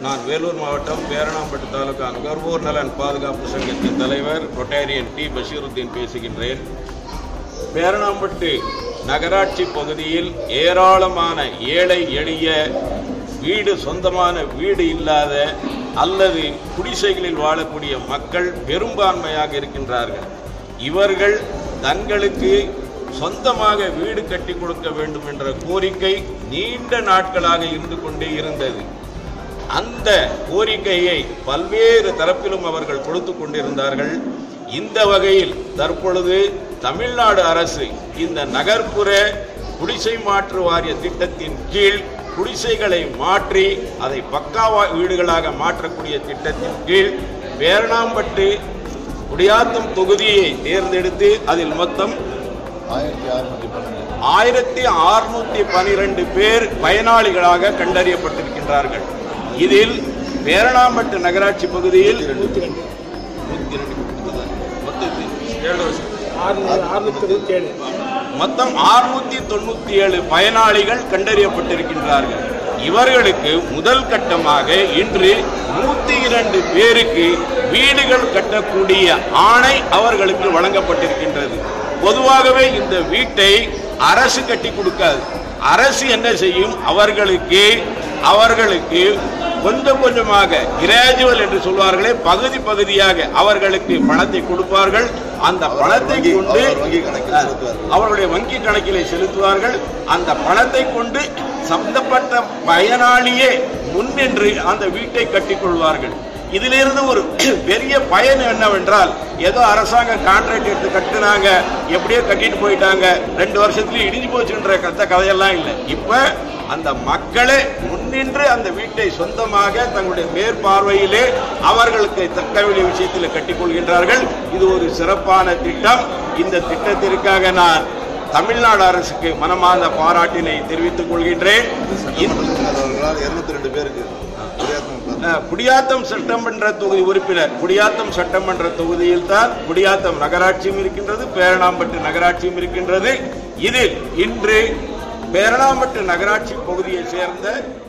நான் வேலூர் மாவட்டம் பேரணாம்பட்டு தாலுகா நுகர்வோர் நலன் பாதுகாப்பு சங்கத்தின் தலைவர் ரொட்டேரியன் டி பஷீருத்தீன் பேசுகின்றேன் பேரணாம்பட்டு நகராட்சி பகுதியில் ஏராளமான ஏழை எளிய வீடு சொந்தமான வீடு இல்லாத அல்லது குடிசைகளில் வாழக்கூடிய மக்கள் பெரும்பான்மையாக இருக்கின்றார்கள் இவர்கள் தங்களுக்கு சொந்தமாக வீடு கட்டி கொடுக்க வேண்டும் என்ற கோரிக்கை நீண்ட நாட்களாக இருந்து கொண்டே இருந்தது அந்த கோரிக்கையை பல்வேறு தரப்பிலும் அவர்கள் கொடுத்து கொண்டிருந்தார்கள் இந்த வகையில் தற்பொழுது தமிழ்நாடு அரசு இந்த நகர்ப்புற குடிசை மாற்று வாரிய திட்டத்தின் கீழ் குடிசைகளை மாற்றி அதை பக்காவா வீடுகளாக மாற்றக்கூடிய திட்டத்தின் கீழ் பேரணாம்பட்டு குடியாத்தம் தொகுதியை தேர்ந்தெடுத்து அதில் மொத்தம் ஆயிரத்தி அறுநூத்தி பன்னெண்டு ஆயிரத்தி அறுநூத்தி பனிரெண்டு பேர் பயனாளிகளாக கண்டறியப்பட்டிருக்கின்றார்கள் இதில் பேரணாம்பட்டு நகராட்சி பகுதியில் நூத்தி ரெண்டு நூத்தி ரெண்டு மொத்தத்தில் ஏழு வருஷம் மொத்தம் அறுநூத்தி தொண்ணூத்தி ஏழு பயனாளிகள் கண்டறியப்பட்டிருக்கின்றார்கள் இவர்களுக்கு முதல் கட்டமாக இன்று நூத்தி இரண்டு பேருக்கு வீடுகள் கட்டக்கூடிய ஆணை அவர்களுக்கு வழங்கப்பட்டிருக்கின்றது பொதுவாகவே இந்த வீட்டை அரசு கட்டி கொடுக்காது அரசு என்ன செய்யும் அவர்களுக்கு அவர்களுக்கு கொஞ்சம் கொஞ்சமாக கிராஜுவல் என்று சொல்வார்களே பகுதி பகுதியாக அவர்களுக்கு பணத்தை கொடுப்பார்கள் அந்த பணத்தை வங்கி- கொண்டு அவர் வங்கி கணக்கில் செலுத்துவார்கள். அவர்களுடைய வங்கி கணக்கிலே செலுத்துவார்கள் அந்த பணத்தை கொண்டு சம்பந்தப்பட்ட பயனாளியே முன்னின்று அந்த வீட்டை கட்டிக் கொள்வார்கள் இதிலிருந்து ஒரு பெரிய பயன் என்னவென்றால் ஏதோ அரசாங்கம் கான்ட்ராக்ட் எடுத்து கட்டுனாங்க எப்படியோ கட்டிட்டு போயிட்டாங்க ரெண்டு வருஷத்துல இடிஞ்சு போச்சுன்ற கத்த கதையெல்லாம் இல்லை இப்ப அந்த மக்களே முன்னின்று அந்த வீட்டை சொந்தமாக தங்களுடைய மேற்பார்வையிலே அவர்களுக்கு தக்க வேண்டிய விஷயத்தில் கட்டிக்கொள்கின்றார்கள் இது ஒரு சிறப்பான திட்டம் இந்த திட்டத்திற்காக நான் தமிழ்நாடு அரசுக்கு மனமார்ந்த பாராட்டினை தெரிவித்துக் கொள்கின்றேன் இந்த- அவர்களால் இருநூத்தி ரெண்டு பேருக்கு குடியாத்தம் அஹ், குடியாத்தம் சட்டமன்ற தொகுதி உறுப்பினர் குடியாத்தம் சட்டமன்ற தொகுதியில் தான் குடியாத்தம் நகராட்சியும் இருக்கின்றது பேரணாம்பட்டு நகராட்சியும் இருக்கின்றது இதில் இன்று பேரணாம்பட்டு நகராட்சி பகுதியை சேர்ந்த